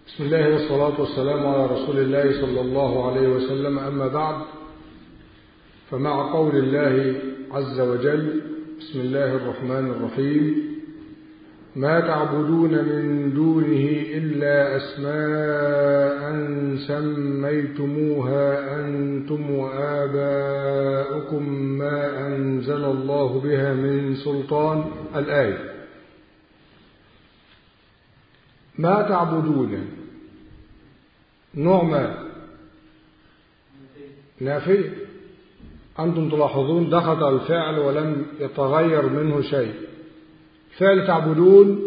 بسم الله والصلاة والسلام على رسول الله صلى الله عليه وسلم أما بعد فمع قول الله عز وجل بسم الله الرحمن الرحيم ما تعبدون من دونه إلا أسماء سميتموها أنتم وآباؤكم ما أنزل الله بها من سلطان الآية ما تعبدون نوع ما نافية أنتم تلاحظون دخل الفعل ولم يتغير منه شيء فعل تعبدون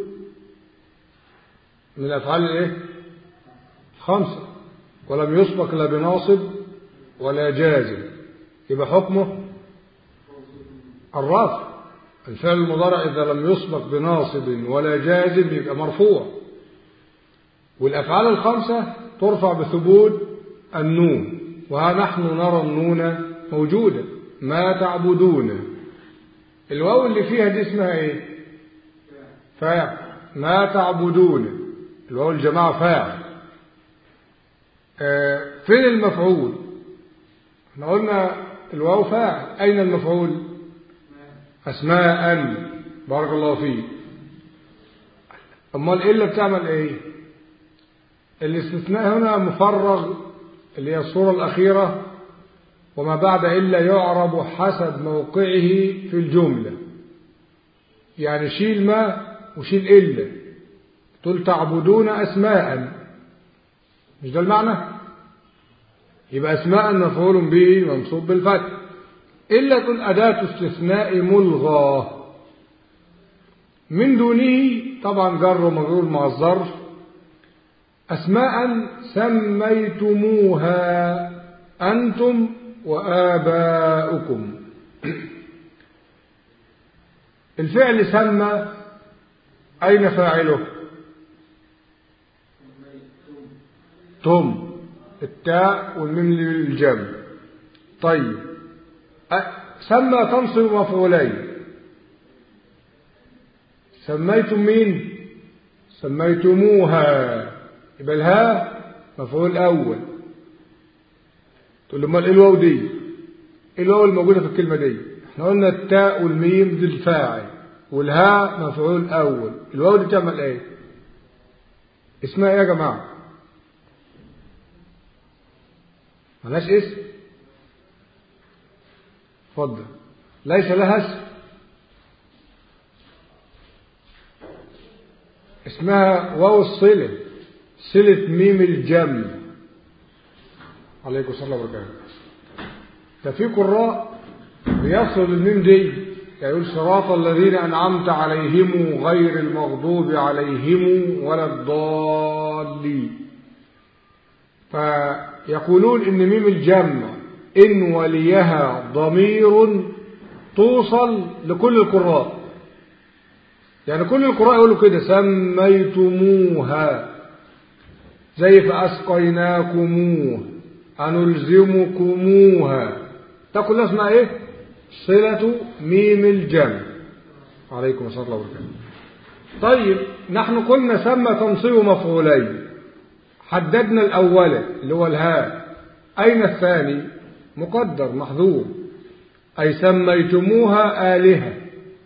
من الأفعال الايه خمسة ولم يسبق لا بناصب ولا جازم يبقى حكمه الرفع الفعل المضارع إذا لم يسبق بناصب ولا جازم يبقى مرفوع والأفعال الخمسة ترفع بثبوت النون وها نحن نرى النون موجودة ما تعبدون الواو اللي فيها دي اسمها ايه فاعل ما تعبدون الواو الجماعة فاعل آه فين المفعول احنا قلنا الواو فاعل اين المفعول اسماء بارك الله فيك امال الا بتعمل ايه الاستثناء هنا مفرغ اللي هي الصورة الأخيرة وما بعد إلا يعرب حسب موقعه في الجملة يعني شيل ما وشيل إلا تقول تعبدون أسماء مش ده المعنى يبقى أسماء مفعول به منصوب بالفتح إلا تكون أداة استثناء ملغاه من دونه طبعا جر ومجرور مع الظرف أسماء سميتموها أنتم وآباؤكم الفعل سمى أين فاعله تم التاء والميم للجمع طيب سمى تنصب مفعولين سميتم مين سميتموها يبقى الهاء مفعول أول تقول له امال ايه الواو دي ايه الواو الموجودة في الكلمة دي احنا قلنا التاء والميم دي الفاعل والهاء مفعول أول الواو دي تعمل ايه اسمها ايه يا جماعة ملاش اسم اتفضل ليس لها اسم اسمها واو الصله صلة ميم الجمع عليكم السلام وبركاته ده في قراء بيصل الميم دي يقول صراط الذين أنعمت عليهم غير المغضوب عليهم ولا الضالين فيقولون إن ميم الجمع إن وليها ضمير توصل لكل القراء يعني كل القراء يقولوا كده سميتموها زي فأسقيناكموه أنلزمكموها ده كلها اسمها ايه صلة ميم الجمع عليكم السلام الله وبركاته طيب نحن قلنا سمى تنصيب مفعولين حددنا الأول اللي هو الهاء أين الثاني مقدر محذوف أي سميتموها آلهة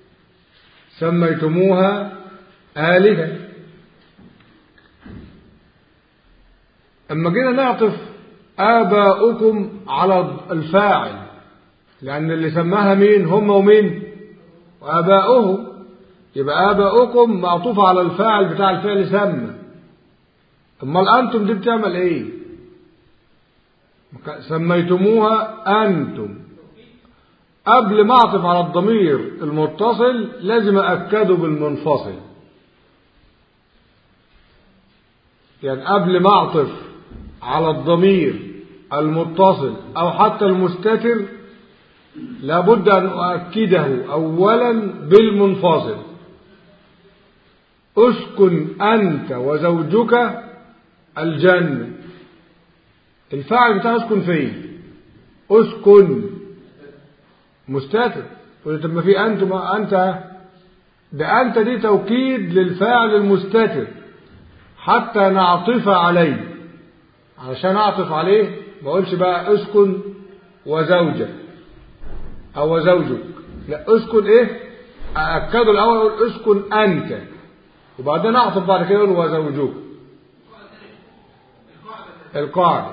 سميتموها آلهة أما جينا نعطف آباؤكم على الفاعل لأن اللي سماها مين هم ومين وآباؤهم يبقى آباؤكم معطوف على الفاعل بتاع الفعل سمى أمال أنتم دي بتعمل إيه سميتموها أنتم قبل ما أعطف على الضمير المتصل لازم أأكده بالمنفصل يعني قبل ما أعطف على الضمير المتصل أو حتى المستتر لابد أن أؤكده أولا بالمنفصل اسكن أنت وزوجك الجنة الفاعل بتاع اسكن فين اسكن مستتر قلت طب ما في أنت ما أنت ده أنت دي توكيد للفاعل المستتر حتى نعطف عليه علشان أعطف عليه ما أقولش بقى اسكن وزوجك أو زوجك لا اسكن إيه أأكده الأول أقول اسكن أنت وبعدين أعطف بعد كده أقول وزوجك القاعدة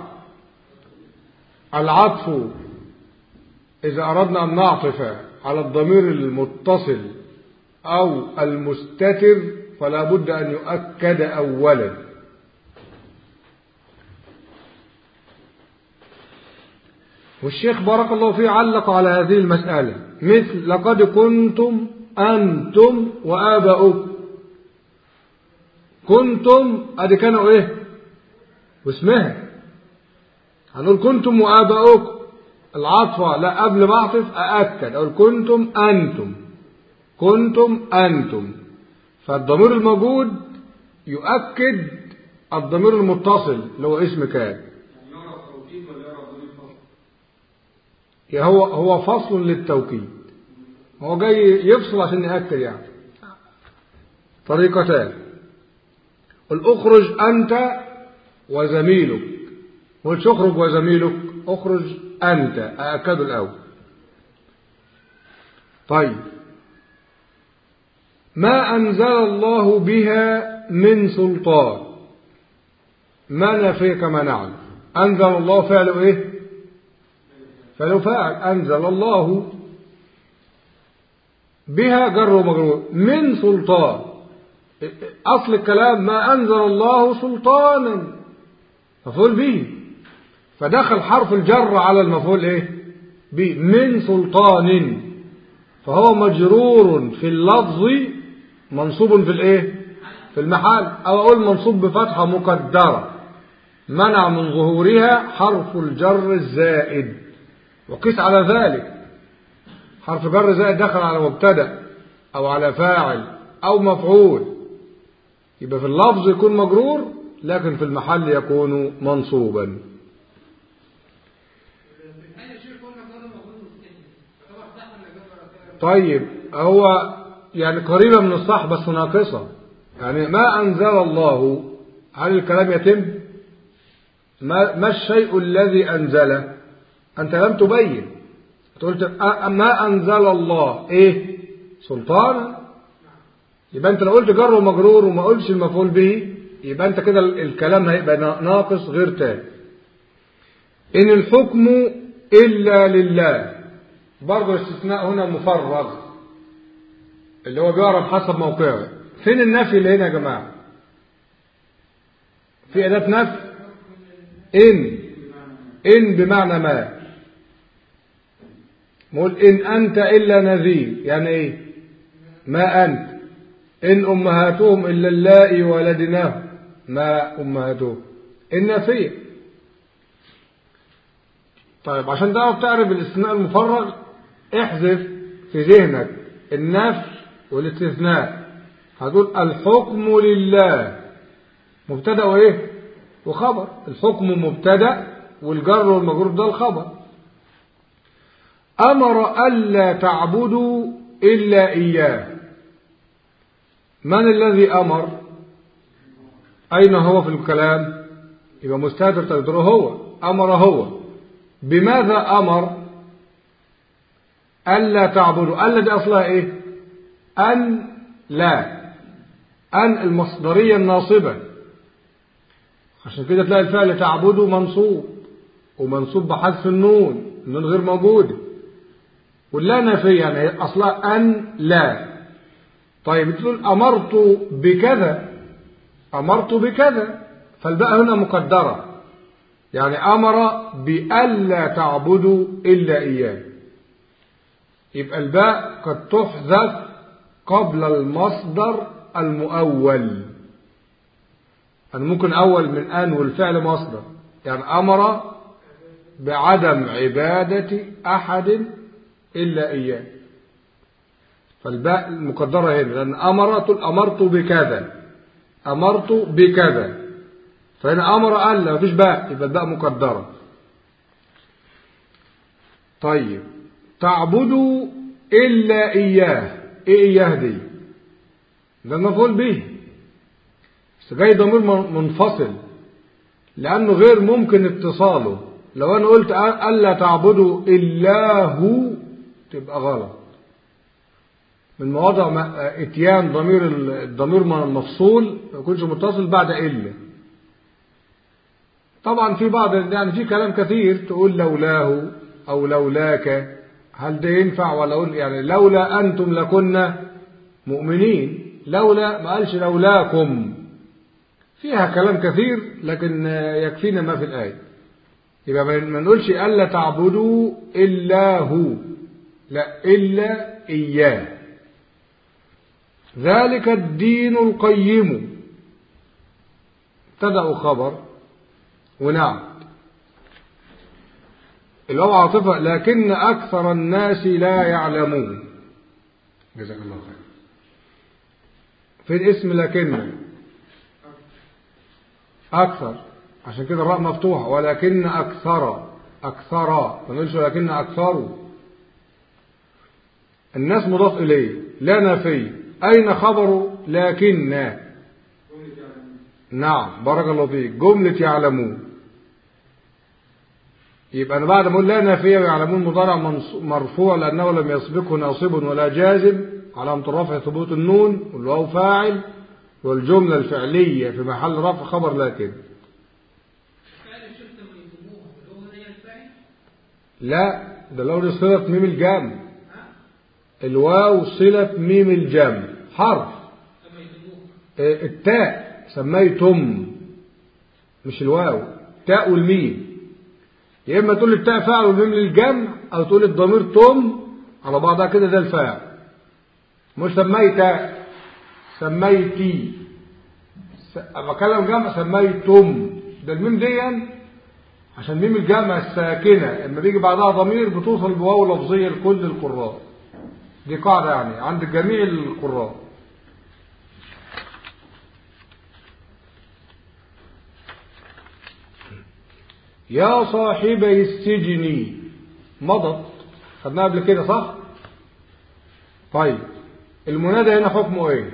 العطف إذا أردنا أن نعطف على الضمير المتصل أو المستتر فلا بد أن يؤكد أولا والشيخ بارك الله فيه علق على هذه المسألة مثل لقد كنتم أنتم وآباؤكم كنتم أدي كانوا إيه واسمها هنقول كنتم وآباؤكم العطفة لا قبل ما أعطف أأكد أقول كنتم أنتم كنتم أنتم فالضمير الموجود يؤكد الضمير المتصل اللي هو اسم كان هو هو فصل للتوكيد هو جاي يفصل عشان يأكد يعني طريقتان الأخرج أنت وزميلك قلت اخرج وزميلك اخرج أنت أأكد الأول طيب ما أنزل الله بها من سلطان ما نفي كما نعلم أنزل الله فعله إيه فلو فعل أنزل الله بها جر ومجرور من سلطان أصل الكلام ما أنزل الله سلطانا مفعول به فدخل حرف الجر على المفعول إيه به من سلطان فهو مجرور في اللفظ منصوب في الإيه في المحل أو أقول منصوب بفتحة مقدرة منع من ظهورها حرف الجر الزائد وقيس على ذلك حرف جر زائد دخل على مبتدا او على فاعل او مفعول يبقى في اللفظ يكون مجرور لكن في المحل يكون منصوبا طيب هو يعني قريبة من الصح بس ناقصة يعني ما أنزل الله هل الكلام يتم ما, ما الشيء الذي أنزله أنت لم تبين قلت ما أنزل الله إيه سلطانا يبقى أنت لو قلت جر ومجرور وما قلتش المفعول به يبقى أنت كده الكلام هيبقى ناقص غير تام إن الحكم إلا لله برضه الاستثناء هنا مفرغ اللي هو بيعرف حسب موقعه فين النفي اللي هنا يا جماعة في أداة نفي إن إن بمعنى ما نقول إن أنت إلا نذير يعني إيه ما أنت إن أمهاتهم إلا اللائي ولدناهم ما أمهاتهم النفي طيب عشان تعرف تعرف الاستثناء المفرغ احذف في ذهنك النفي والاستثناء هتقول الحكم لله مبتدا وايه وخبر الحكم مبتدا والجر والمجرور ده الخبر أمر ألا تعبدوا إلا إياه من الذي أمر أين هو في الكلام يبقى مستهتر تقدره هو أمر هو بماذا أمر ألا تعبدوا ألا دي أصلها إيه أن لا أن المصدرية الناصبة عشان كده تلاقي الفعل تعبدوا منصوب ومنصوب بحذف النون النون غير موجوده واللا نافية يعني هي أصلها أن لا طيب تقول أمرت بكذا أمرت بكذا فالباء هنا مقدرة يعني أمر بألا تعبدوا إلا إياه يبقى الباء قد تحذف قبل المصدر المؤول أنا ممكن أول من أن والفعل مصدر يعني أمر بعدم عبادة أحد إلا إياه فالباء المقدرة هنا لأن أمر تقول أمرت بكذا أمرت بكذا فهنا أمر ألا مفيش باء يبقى الباء مقدرة طيب تعبدوا إلا إياه إيه إياه دي ده المفعول به بس جاي ضمير منفصل لأنه غير ممكن اتصاله لو أنا قلت ألا تعبدوا إلا هو تبقى غلط من مواضع اتيان ضمير الضمير مفصول ما يكونش متصل بعد إلا طبعا في بعض يعني في كلام كثير تقول لولاه أو لولاك هل ده ينفع ولا أقول يعني لولا أنتم لكنا مؤمنين لولا ما قالش لولاكم فيها كلام كثير لكن يكفينا ما في الآية يبقى ما نقولش ألا تعبدوا إلا هو لا إلا إياه ذلك الدين القيم ابتدأوا خبر ونعم الواو عاطفة لكن أكثر الناس لا يعلمون جزاك الله خير في الاسم لكن أكثر عشان كده الراء مفتوحة ولكن أكثر أكثر ما نقولش ولكن أكثر الناس مضاف إليه لا نافي أين خبر لكن نعم بارك الله فيك جملة يعلمون يبقى أنا بعد ما أقول لا نافية ويعلمون مضارع مرفوع لأنه لم يسبقه ناصب ولا جازم علامة الرفع ثبوت النون والواو فاعل والجملة الفعلية في محل رفع خبر لكن لا ده لو صلة ميم الجمع الواو صلة ميم الجمع حرف التاء سميتم مش الواو تاء والميم يا اما تقول التاء فاعل والميم للجمع او تقول الضمير تم على بعضها كده ده الفاعل مش سميت سميتي بكلم جمع سميتم ده الميم دي عشان ميم الجمع الساكنة لما بيجي بعدها ضمير بتوصل بواو لفظية لكل القراء دي قاعدة يعني عند جميع القراء يا صاحبي السجن مضت خدناها قبل كده صح طيب المنادى هنا حكمه ايه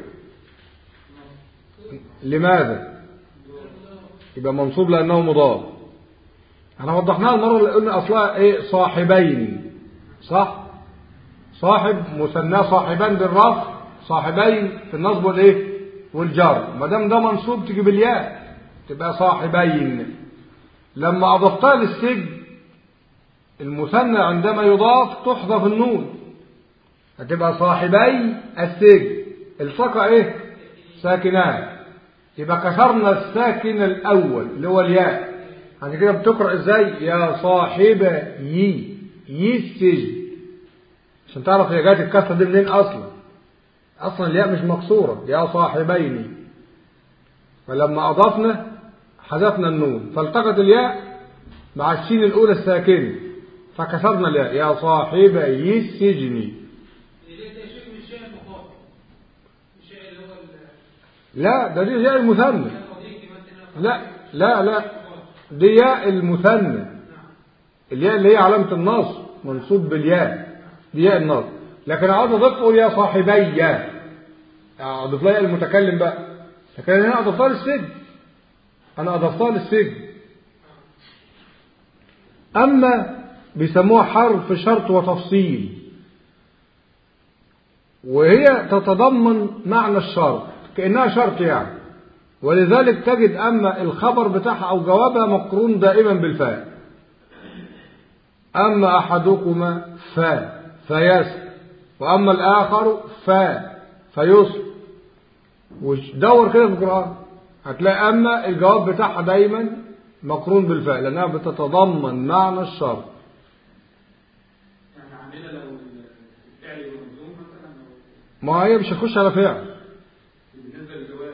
لماذا يبقى منصوب لانه مضاف احنا وضحناها المره اللي قلنا اصلها ايه صاحبين صح صاحب مثنى صاحبان بالرفع صاحبين في النصب والايه والجر ما دام ده منصوب تجيب الياء تبقى صاحبين لما اضفتها للسجن المثنى عندما يضاف تحذف النون هتبقى صاحبي السجن التقى ايه ساكنان يبقى كسرنا الساكن الاول اللي هو الياء عشان كده بتقرا ازاي يا صاحب يي يي السجن عشان تعرف هي جات الكسره دي منين اصلا اصلا الياء مش مكسوره يا صاحبين فلما اضفنا حذفنا النون فالتقت الياء مع الشين الاولى الساكنه فكسرنا الياء يا صاحبي السجن لا ده دي ياء المثنى لا لا لا دي ياء المثنى الياء اللي هي علامة النصب منصوب بالياء دي ياء النصب لكن عاوز اضيف اقول يا صاحبي اضيف لها المتكلم بقى لكن هنا اضفتها للسجن انا اضفتها للسجن اما بيسموها حرف شرط وتفصيل وهي تتضمن معنى الشرط كأنها شرط يعني ولذلك تجد أما الخبر بتاعها أو جوابها مقرون دائما بالفاء أما أحدكما فا فيسر وأما الآخر فا فيسر ودور كده في القرآن هتلاقي أما الجواب بتاعها دايما مقرون بالفاء لأنها بتتضمن معنى الشرط يعني عندنا لو الفعل والمنظوم مثلا ما هي مش هتخش على فعل بالنسبه للجواب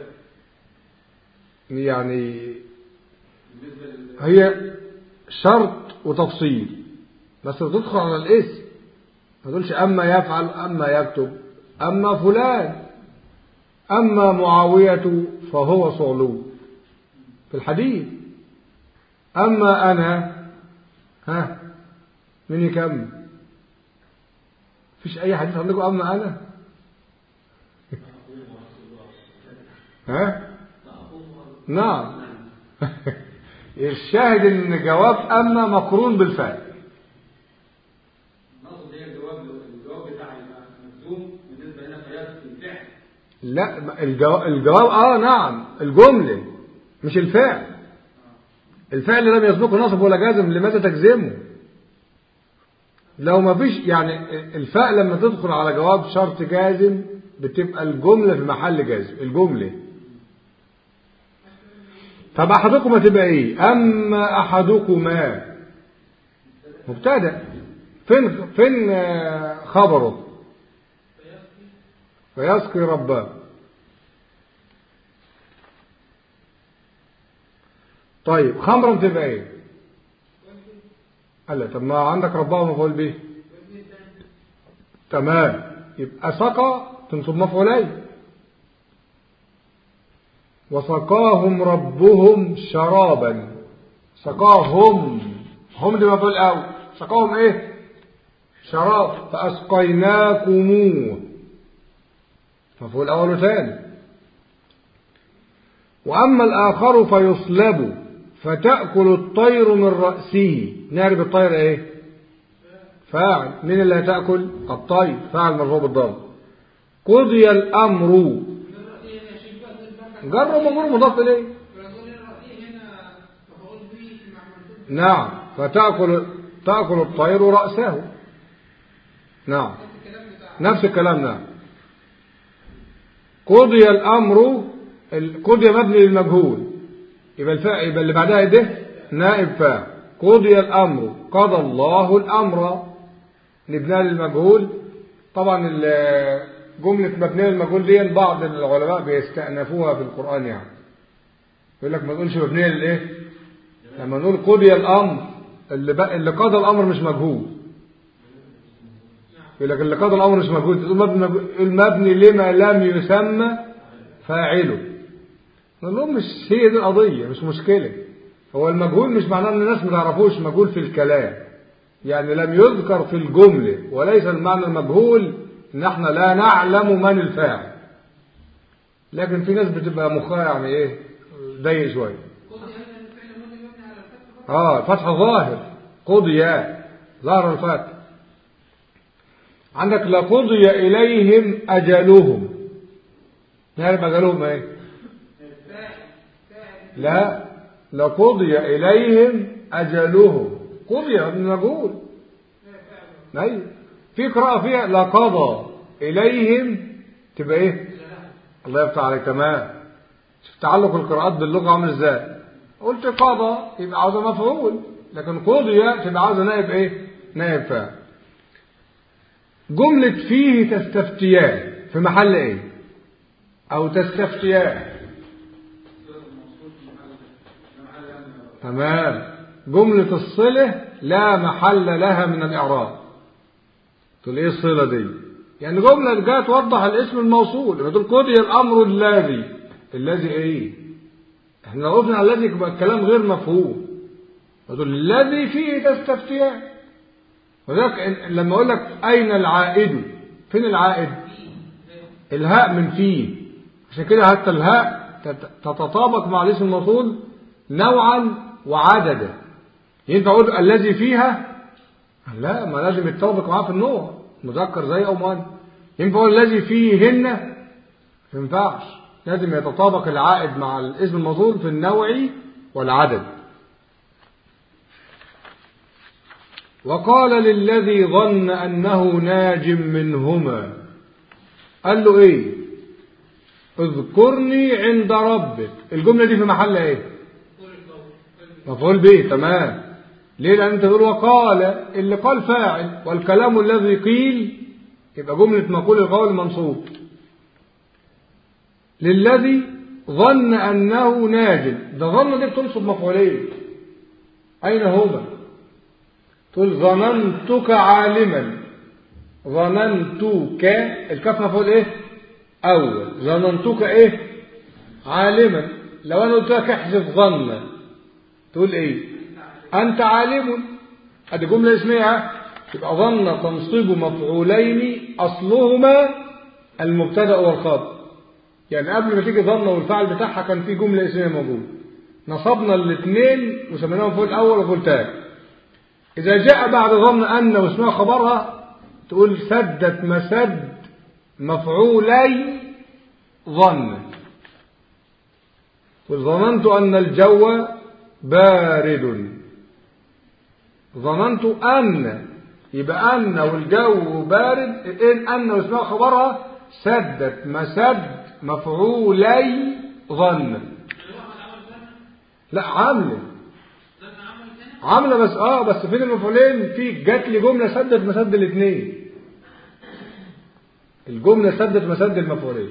يعني بالنسبه لل هي شرط وتفصيل بس تدخل على الاسم ما تقولش أما يفعل أما يكتب أما فلان أما معاوية فهو صعلوك في الحديث أما أنا ها من يكمل فيش أي حديث عندكم أما أنا ها نعم الشاهد ان جواب اما مقرون بالفاء نقصد هي الجواب الجواب بتاع المجزوم بالنسبه هنا قياس الفعل لا الجواب, الجواب اه نعم الجملة مش الفعل الفعل لم يسبقه نصب ولا جازم لماذا تجزمه لو ما فيش يعني الفاء لما تدخل على جواب شرط جازم بتبقى الجملة في محل جازم الجملة طب أحدكما تبقى إيه أما أحدكما مبتدأ فين فين آه، خبره فيسقي رباه طيب خمرا تبقى ايه قال لا، طب ما عندك رباه مفعول به تمام يبقى سقى تنصب مفعولين وسقاهم ربهم شرابا سقاهم هم دي مفعول اول سقاهم ايه شراب فاسقيناكموه مفعول اول وثاني واما الاخر فيصلب فتاكل الطير من راسه نعرف الطير ايه فاعل مين اللي هتاكل الطير فاعل مرفوع بالضم قضي الامر جر ومجرور مضاف اليه نعم فتاكل تاكل الطير راسه نعم نفس الكلام نعم قضي الامر ال- قضي مبني للمجهول يبقى الفاء يبقى اللي بعدها ده نائب فاعل قضي الامر قضى الله الامر نبناها للمجهول طبعا ال- جملة مبنية للمجهول دي بعض العلماء بيستأنفوها في القرآن يعني يقول لك ما تقولش مبنية للايه لما نقول قضي الامر اللي, بقى اللي قضى الامر مش مجهول يقول لك اللي قضى الامر مش مجهول تقول مبني المبني لما لم يسمى فاعله نقول لهم مش هي دي القضية مش مشكلة هو المجهول مش معناه ان الناس ما تعرفوش مجهول في الكلام يعني لم يذكر في الجملة وليس المعنى المجهول ان احنا لا نعلم من الفاعل لكن في ناس بتبقى مخها يعني ايه ضيق شويه اه فتح ظاهر قضي ظهر الفتح عندك لقضي إليهم أجلهم نعرف أجلهم ايه لا لقضي إليهم أجلهم قضي ابن مجهول أيوة في قراءة فيها لقضى إليهم تبقى إيه الله يفتح عليك تمام شوف تعلق القراءات باللغة عامل إزاي قلت قضى يبقى عاوزة مفعول لكن قضي تبقى عاوزة نائب إيه نائب فاعل جملة فيه تستفتيان في محل إيه أو تستفتيان تمام جملة الصلة لا محل لها من الإعراب تقول ايه الصلة دي يعني جملة جاء توضح الاسم الموصول لما تقول قضي الأمر الذي الذي ايه احنا لو قلنا على الذي يبقى الكلام غير مفهوم تقول الذي فيه تستفتيان وذلك لما اقول لك اين العائد فين العائد الهاء من فيه عشان كده حتى الهاء تتطابق مع الاسم الموصول نوعا وعددا ينفع اقول الذي فيها لا ما لازم يتطابق معاه في النوع مذكر زي او مؤنث ينفع اقول الذي فيهن ما ينفعش لازم يتطابق العائد مع الاسم الموصول في النوع والعدد وقال للذي ظن انه ناج منهما قال له ايه اذكرني عند ربك الجمله دي في محل ايه مفعول به تمام ليه لأن أنت تقول وقال اللي قال فاعل والكلام الذي قيل يبقى جملة مقول القول منصوب للذي ظن أنه ناج ده ظن دي بتنصب مفعولين أين هما تقول ظننتك عالما ظننتك الكاف مفعول ايه أول ظننتك ايه عالما لو أنا قلت لك احذف ظنا تقول ايه أنت عالم هذه جملة اسمها يبقى ظن تنصب مفعولين أصلهما المبتدأ والخبر يعني قبل ما تيجي ضمه والفعل بتاعها كان في جمله اسميه موجوده نصبنا الاثنين وسميناهم فوق الاول وفوق الثاني اذا جاء بعد ضمن ان واسمها خبرها تقول سدت مسد مفعولي ظن قل ظننت ان الجو بارد ظننت ان يبقى ان والجو بارد ان ان واسمها خبرها سدت مسد مفعولي ظن لا عامله عامله بس اه بس فين المفعولين في جات لي جمله سدت مسد الاثنين الجمله سدت مسد المفعولين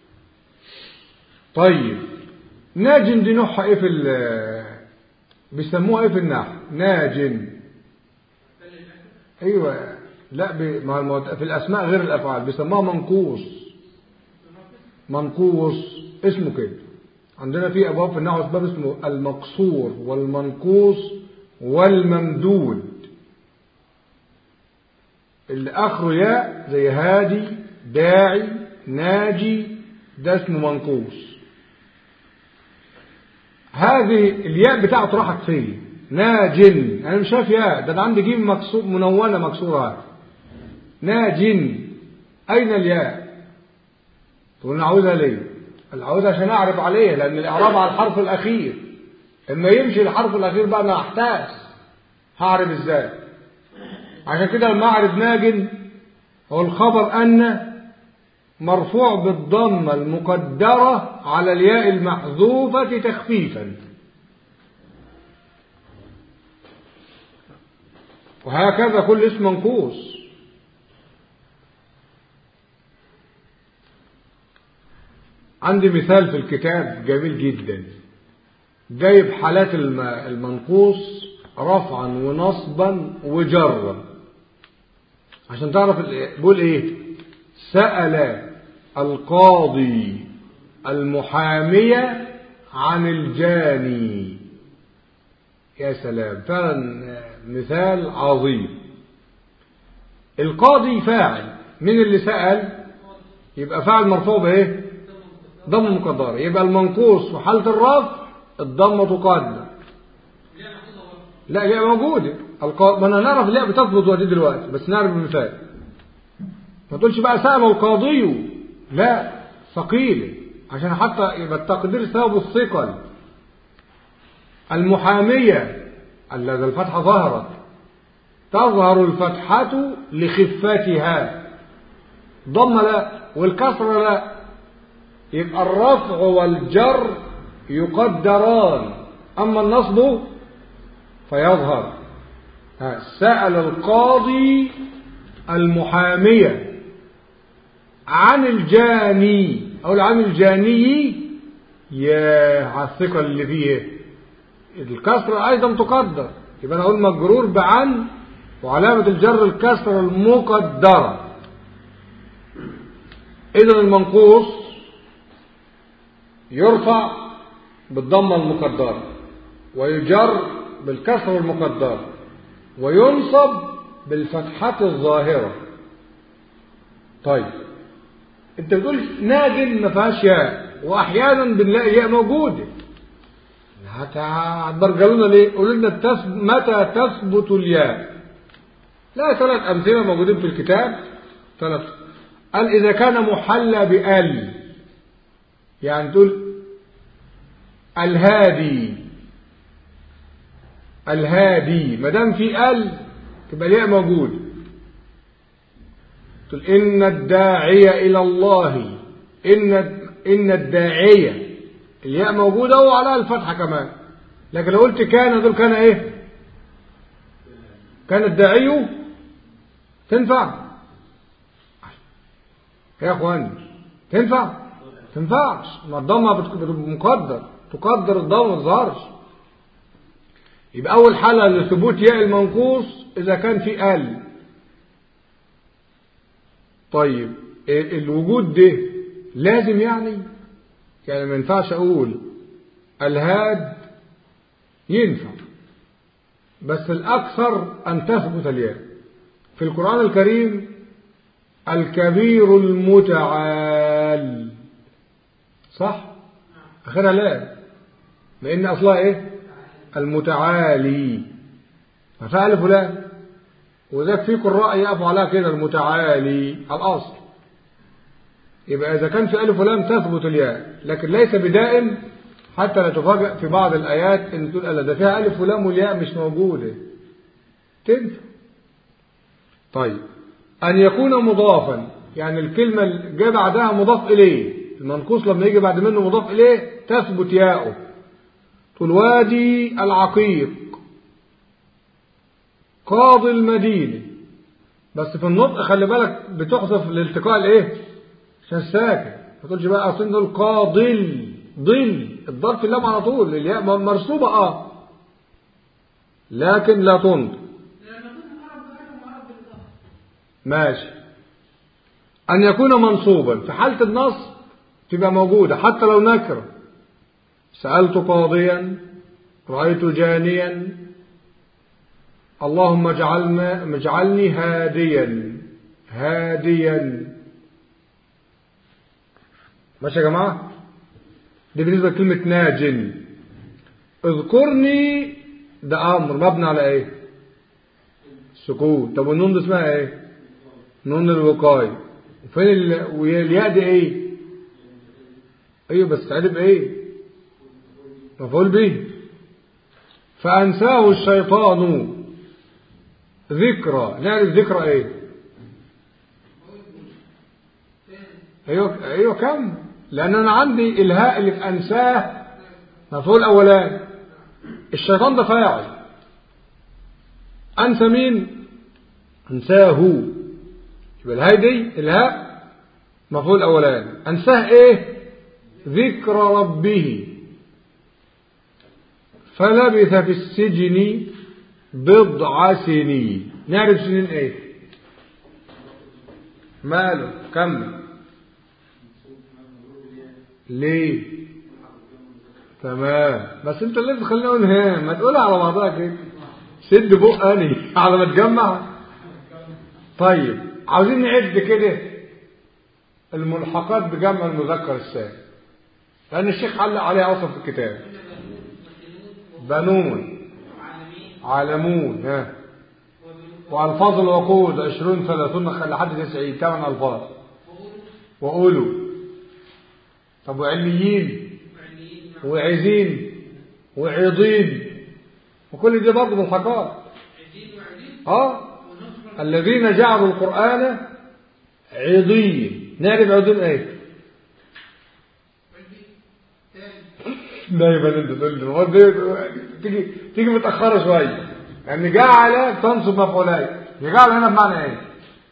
طيب ناجن دي نوعها ايه في بيسموها ايه في النحو ناجن ايوه لا ب... مع الموت... في الاسماء غير الافعال بيسموها منقوص منقوص اسمه كده عندنا في ابواب في النحو اسباب اسمه المقصور والمنقوص والممدود اللي اخره ياء زي هادي داعي ناجي ده اسمه منقوص هذه الياء بتاعته راحت فين ناجن انا مش شايف ياء ده انا عندي جيم مكسور منونه مكسوره ناجن اين الياء تقول انا عاوزها ليه انا عاوزها عشان اعرف عليها لان الاعراب على الحرف الاخير اما يمشي الحرف الاخير بقى انا احتاس هعرف ازاي عشان كده لما اعرف ناجن هو الخبر ان مرفوع بالضمه المقدره على الياء المحذوفه تخفيفا وهكذا كل اسم منقوص عندي مثال في الكتاب جميل جدا جايب حالات المنقوص رفعا ونصبا وجرا عشان تعرف بيقول ايه سأل القاضي المحامية عن الجاني يا سلام فعلا مثال عظيم القاضي فاعل من اللي سأل يبقى فاعل مرفوع بايه ضم مقدرة يبقى المنقوص في حالة الرفع الضمة تقدر لا هي موجودة القا... ما انا نعرف اللي بتثبت ودي دلوقتي بس نعرف المثال ما تقولش بقى سأل القاضي لا ثقيلة عشان حتى يبقى التقدير سبب الثقل المحامية الذي الفتحة ظهرت تظهر الفتحة لخفتها ضم لا والكسر لا يبقى الرفع والجر يقدران أما النصب فيظهر سأل القاضي المحامية عن الجاني أو عن الجاني يا على الثقة اللي فيه الكسر أيضا تقدر يبقى أنا أقول مجرور بعن وعلامة الجر الكسر المقدرة إذا المنقوص يرفع بالضمة المقدرة ويجر بالكسر المقدرة وينصب بالفتحة الظاهرة طيب انت بتقول ناجل ما فيهاش ياء واحيانا بنلاقي ياء موجوده هتبرجلونا ليه قولوا لنا تثبت متى تثبت الياء لا ثلاث امثله موجودين في الكتاب ثلاث قال اذا كان محلى بال يعني تقول الهادي الهادي ما دام في ال تبقى الياء موجود تقول ان الداعي الى الله ان ان الداعيه الياء موجوده وعلى الفتحه كمان لكن لو قلت كان دول كان ايه كان الداعي تنفع يا اخوان تنفع تنفعش ما الضمه مقدر تقدر الضمه ما تظهرش يبقى اول حاله لثبوت ياء المنقوص اذا كان في ال طيب الوجود ده لازم يعني يعني ما ينفعش اقول الهاد ينفع بس الاكثر ان تثبت الياء في القران الكريم الكبير المتعال صح اخرها لا لان اصلها ايه المتعالي ما فيها الف ولام وذاك في قراء يقفوا عليها كده المتعالي على الاصل يبقى اذا كان في الف ولام تثبت الياء لكن ليس بدائم حتى لا تفاجأ في بعض الايات ان تقول لا ده فيها الف ولام والياء مش موجوده تنفع طيب أن يكون مضافا يعني الكلمة اللي جاء بعدها مضاف إليه المنقوص لما يجي بعد منه مضاف إليه تثبت ياؤه تقول وادي العقيق قاضي المدينة بس في النطق خلي بالك بتحذف الالتقاء الايه عشان ساكن ما تقولش بقى اصل نقول قاضل ضل الضرب اللام على طول الياء مرسوبة اه لكن لا تنطق ماشي أن يكون منصوبا في حالة النصب تبقى موجودة حتى لو نكرة سألت قاضيا رأيت جانيا اللهم اجعلنا اجعلني هاديا هاديا ماشي يا جماعة دي بالنسبة لكلمة ناج اذكرني ده أمر مبني على ايه سكون طب والنون دي اسمها ايه نون الوقاية وفين ال... والياء دي ايه ايوه بس تعرف ايه مفعول به فأنساه الشيطان ذكرى نعرف ذكرى ايه ايوه ايوه كم لان انا عندي الهاء اللي في انساه مفعول اولاني الشيطان ده فاعل انسى مين انساه يبقى الهاء دي الهاء مفعول اولاني انساه ايه ذكر ربه فلبث في السجن بضع سنين نعرف سنين ايه ماله كمل ليه تمام بس انت اللي تخليني اقول ها ما تقولها على بعضها كده سد بق اني على ما تجمع طيب عاوزين نعد كده الملحقات بجمع المذكر السالم لان الشيخ علق عليها اصلا في الكتاب بنون عالمون ها والفاظ الوقود عشرون ثلاثون لحد تسعين ثمان الفاظ وقولوا طب وعليين وعزين وعضين وكل دي برضه ملحقات اه الذين جعلوا القرآن عضين نعرف عضين ايه دايما انت تقول لي تيجي تيجي متأخرة شوية يعني جعل تنصب مفعولات جعل هنا بمعنى ايه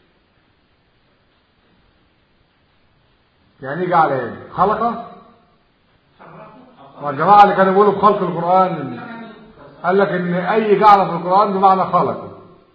يعني ايه جعل ايه خلقه والجماعة اللي كانوا بيقولوا بخلق القرآن قال لك ان اي جعل في القرآن بمعنى خلق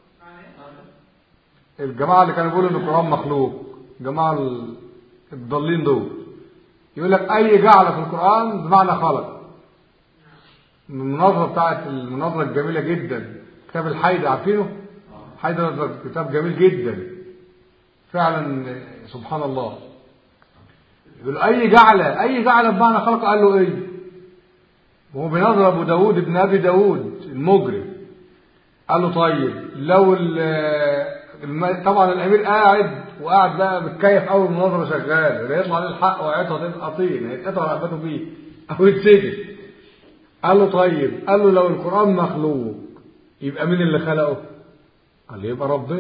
الجماعة اللي كانوا بيقولوا ان القرآن مخلوق الجماعة الضالين دول يقول لك اي جعل في القرآن بمعنى خلق المناظرة بتاعت المناظرة الجميلة جدا كتاب الحيدة عارفينه حيدة كتاب جميل جدا فعلا سبحان الله يقول اي جعلة اي جعلة بمعنى خلق قال له ايه وهو بينظر ابو داود ابن ابي داود المجرم قال له طيب لو طبعا الامير قاعد وقاعد بقى متكيف اول مناظره شغال لا يطلع عليه الحق وقعتها تبقى طين هيتقطع رقبته فيه او يتسجن قال له طيب قال له لو القران مخلوق يبقى مين اللي خلقه قال له يبقى ربنا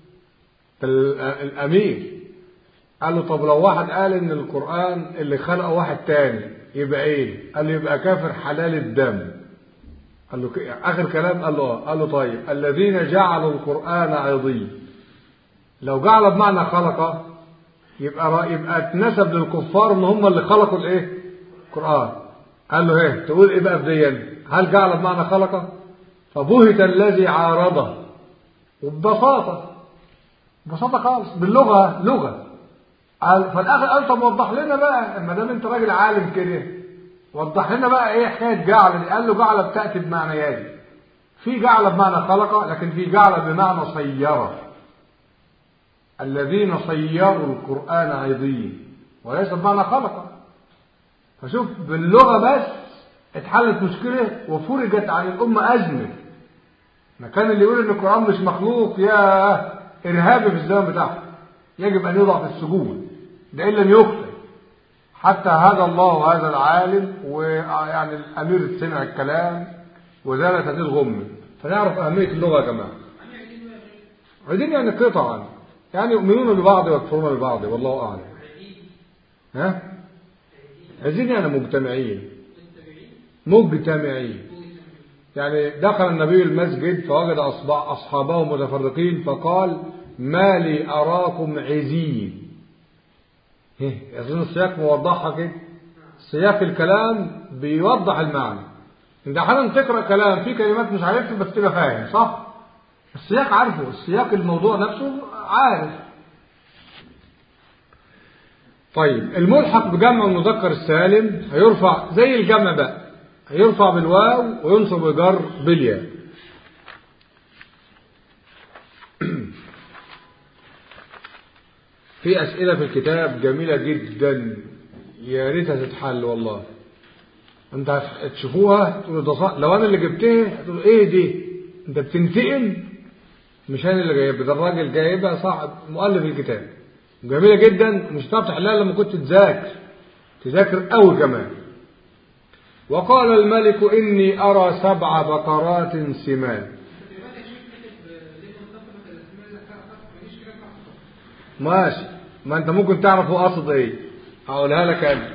الامير قال له طب لو واحد قال ان القران اللي خلقه واحد تاني يبقى ايه قال له يبقى كافر حلال الدم قال له اخر كلام قال له قال له طيب الذين جعلوا القران عظيم لو جعل بمعنى خلق يبقى يبقى اتنسب للكفار ان هم اللي خلقوا الايه القران قال له ايه تقول ايه بقى بديا هل جعل بمعنى خلق فبهت الذي عارضه وببساطه ببساطه خالص باللغه لغه قال فالاخر قال طب وضح لنا بقى ما دام انت راجل عالم كده وضح لنا بقى ايه حكايه جعل دي قال له جعل بتاتي بمعنيين في جعل بمعنى خلق لكن في جعل بمعنى صيره الذين صيروا القرآن عظيم وليس بمعنى خلق فشوف باللغة بس اتحلت مشكلة وفرجت عن الأمة أزمة ما كان اللي يقول ان القرآن مش مخلوق يا إرهابي في الزمن بتاعه يجب أن يوضع في السجون ده إن لم يقتل حتى هذا الله هذا العالم ويعني الأمير سمع الكلام وزالت هذه الغمة فنعرف أهمية اللغة يا جماعة عايزين يعني قطعا يعني يؤمنون ببعض ويكفرون ببعض والله أعلم ها عايزين يعني مجتمعين مجتمعين يعني دخل النبي المسجد فوجد أصحابه متفرقين فقال ما لي أراكم عزين أظن السياق موضحها كده سياق الكلام بيوضح المعنى انت احيانا تقرا كلام فيه كلمات مش عارفها بس تبقى فاهم صح السياق عارفه السياق الموضوع نفسه عارف طيب الملحق بجمع المذكر السالم هيرفع زي الجمع بقى هيرفع بالواو وينصب ويجر بالياء في أسئلة في الكتاب جميلة جدا يا ريتها تتحل والله انت هتشوفوها تقول ده صح لو انا اللي جبتها هتقول ايه دي انت بتنتقم مش انا اللي جايبها ده الراجل جايبها صاحب مؤلف الكتاب جميلة جدا مش هتعرف تحلها لما كنت تذاكر تذاكر قوي كمان وقال الملك إني أرى سبع بقرات سمان ماشي ما أنت ممكن تعرف هو قصد إيه هقولها لك أنا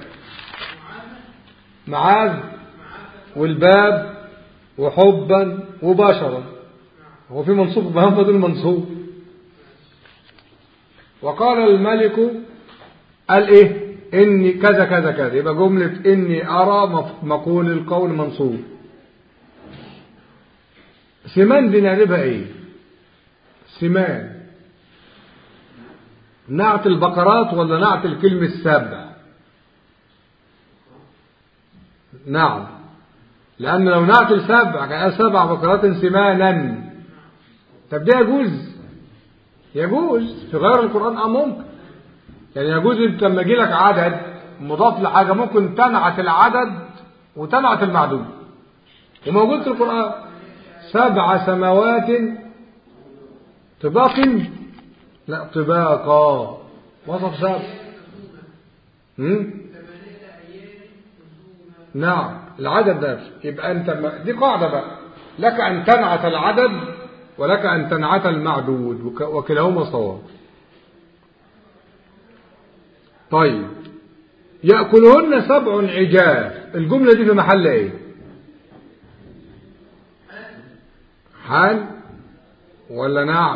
معاذ والباب وحبا وبشرا هو في منصوب بهم فضل منصوب وقال الملك قال ايه اني كذا كذا كذا يبقى جملة اني ارى مقول القول منصوب سمان دي نعرفها ايه سمان نعت البقرات ولا نعت الكلمة السابع نعم لأن لو نعت السبع كان سبع بقرات سمانا طب ده يجوز يجوز في غير القرآن أم ممكن يعني يجوز انت لما يجي لك عدد مضاف لحاجة ممكن تنعت العدد وتنعت المعدود وموجود في القرآن سبع سماوات طباق لا طباقا وصف سبع نعم العدد نفسه يبقى انت ما دي قاعدة بقى لك ان تنعت العدد ولك ان تنعت المعدود وكلاهما صواب طيب يأكلهن سبع عجاف الجملة دي في محل ايه حال ولا نعت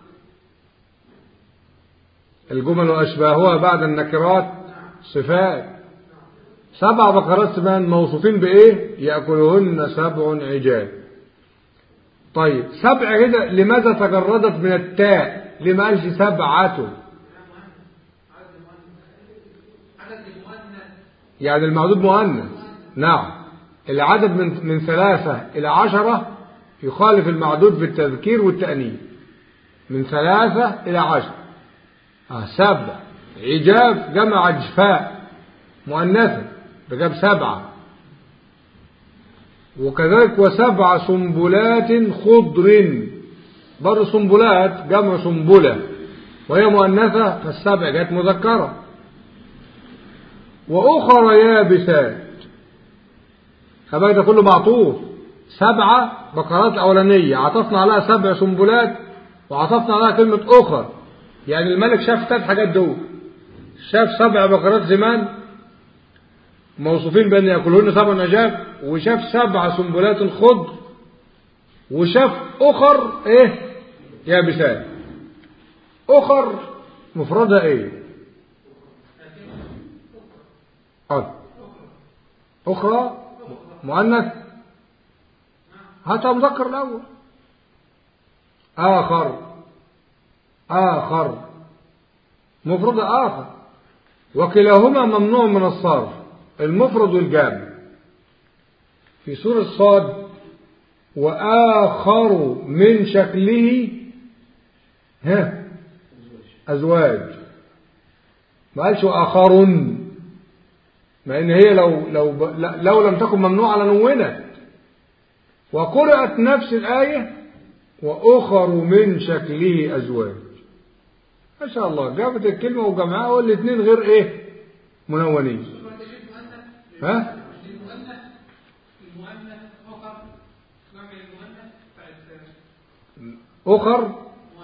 الجمل وأشباهها بعد النكرات صفات سبع بقرات سمان موصوفين بإيه يأكلهن سبع عجاف طيب سبع كده لماذا تجردت من التاء لما قالش سبعته يعني المعدود مؤنث نعم العدد من من ثلاثة إلى عشرة يخالف المعدود بالتذكير والتأنيث من ثلاثة إلى عشرة آه سبع عجاف جمع عجفاء مؤنثة فجاب سبعة وكذلك وسبع سنبلات خضر بر سنبلات جمع سنبلة وهي مؤنثة فالسبع جت مذكرة وأخرى يابسات خباك ده كله معطوف سبعة بقرات أولانية عطفنا عليها سبع سنبلات وعطفنا عليها كلمة أخر يعني الملك شاف ثلاث حاجات دول شاف سبع بقرات زمان موصوفين بأن يأكلون سبع نجاف وشاف سبع سنبلات خضر وشاف أخر إيه يابسات أخر مفردها إيه قال أخرى مؤنث هاتها مذكر الأول آخر آخر مفرد آخر وكلاهما ممنوع من الصرف المفرد والجامع في سورة صاد وآخر من شكله ها أزواج ما قالش آخر مع ان هي لو لو لو لم تكن ممنوعه لنونت وقرأت نفس الآية وأخر من شكله أزواج ما شاء الله جابت الكلمة وجمعها والاثنين غير إيه منونين ها أخر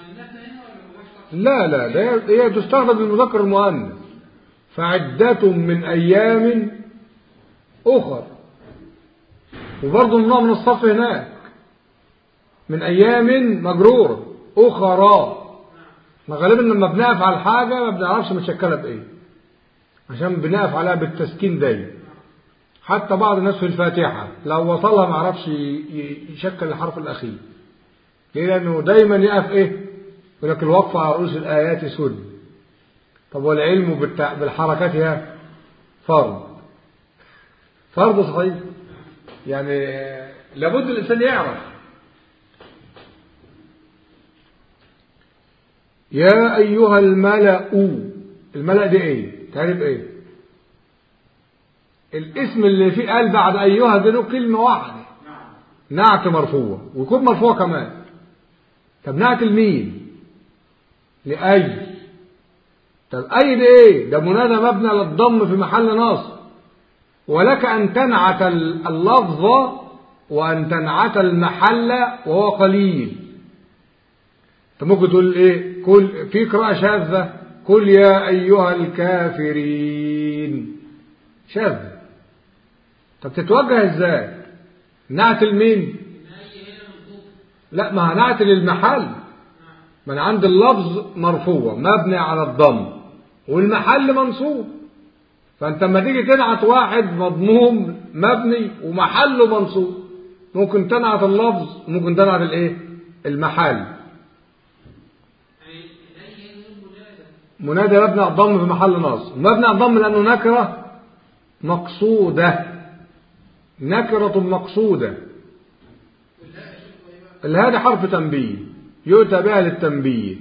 لا لا ده هي تستخدم للمذكر المؤنث فعدة من أيام أخر وبرضه النوع من الصف هناك من أيام مجرورة أخرى ما غالبا لما بنقف على الحاجة ما بنعرفش متشكلة بإيه عشان بنقف عليها بالتسكين دايما حتى بعض الناس في الفاتحة لو وصلها ما عرفش يشكل الحرف الأخير ليه لأنه دايما يقف إيه يقول لك الوقفة على رؤوس الآيات سد طب والعلم بالحركات فرض فرض صحيح يعني لابد الإنسان يعرف يا أيها الملأ الملأ دي إيه تعرف إيه الاسم اللي فيه قال بعد أيها دي له كلمة واحدة نعت مرفوع ويكون مرفوع كمان طب نعت المين لأي طب أي دي إيه ده منادى مبنى للضم في محل ناصب ولك أن تنعت اللفظ وأن تنعت المحل وهو قليل انت ممكن تقول ايه كل في قراءة شاذة قل يا أيها الكافرين شاذة طب تتوجه ازاي نعت المين لا ما نعت للمحل ما انا عند اللفظ مرفوع مبني على الضم والمحل منصوب فانت لما تيجي تنعت واحد مضموم مبني ومحله منصوب ممكن تنعت اللفظ وممكن تنعت الايه المحل منادى مبني على الضم في محل نصب مبني على الضم لانه نكره مقصوده نكره مقصوده الهادي حرف تنبيه يؤتى بها للتنبيه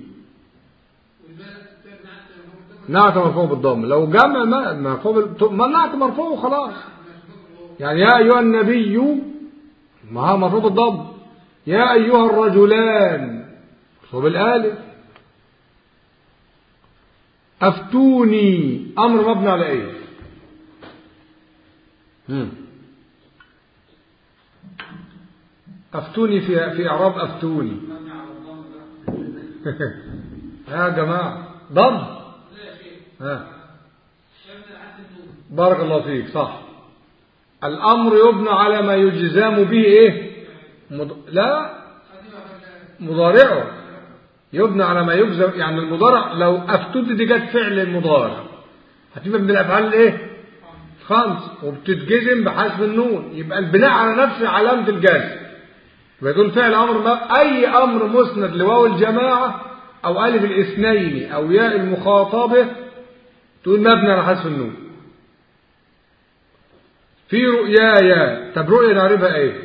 نعت مرفوع بالضم لو جمع ما مرفوع ما نعت مرفوع خلاص يعني يا أيها النبي ما هو مرفوع بالضم يا أيها الرجلان مرفوع بالآلف أفتوني أمر مبني على إيه مم. أفتوني في في إعراب أفتوني يا جماعة ضم ها بارك الله فيك صح الأمر يبنى على ما يجزام به إيه مض... لا مضارعه يبنى على ما يجزم يعني المضارع لو أفتود دي جت فعل المضارع هتبقى من الأفعال الإيه خمس وبتتجزم بحذف النون يبقى البناء على نفس علامة الجزم يبقى دول فعل أمر ما أي أمر مسند لواو الجماعة أو ألف الاثنين أو ياء المخاطبة تقول مبني على حذف النون في رؤيايا طب رؤيا نعرفها ايه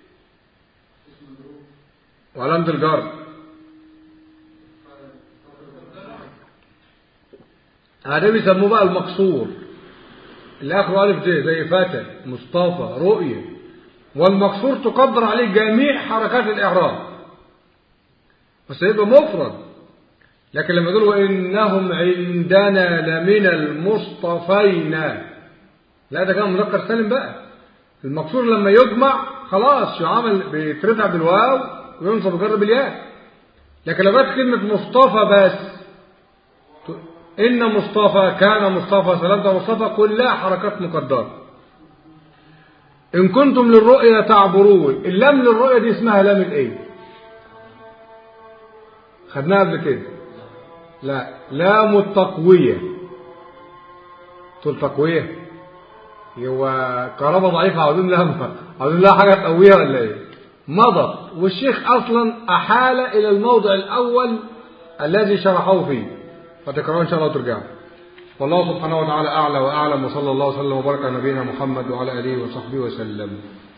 وعلامة الجر هذا بيسموه بقى المقصور اللي اخره الف ج زي فتى مصطفى رؤية والمقصور تقدر عليه جميع حركات الاعراب بس يبقى مفرد لكن لما يقولوا إنهم عندنا لمن المصطفين لا ده كان مذكر سالم بقى المقصور لما يجمع خلاص يعمل بيترفع بالواو وينصب جر بالياء لكن لو جت كلمة مصطفى بس إن مصطفى كان مصطفى سلامت مصطفى كلها حركات مقدرة إن كنتم للرؤيا تعبرون اللام للرؤيا دي اسمها لام الإيه خدناها قبل كده لا لام التقوية تقول تقوية هو كهرباء ضعيفة عاوزين لها عاوزين لها حاجة تقويها ولا ايه مضت والشيخ اصلا احال الى الموضع الاول الذي شرحه فيه فتكرروا ان شاء الله وترجعوا والله سبحانه وتعالى اعلى واعلم وصلى الله وسلم وبارك على نبينا محمد وعلى اله وصحبه وسلم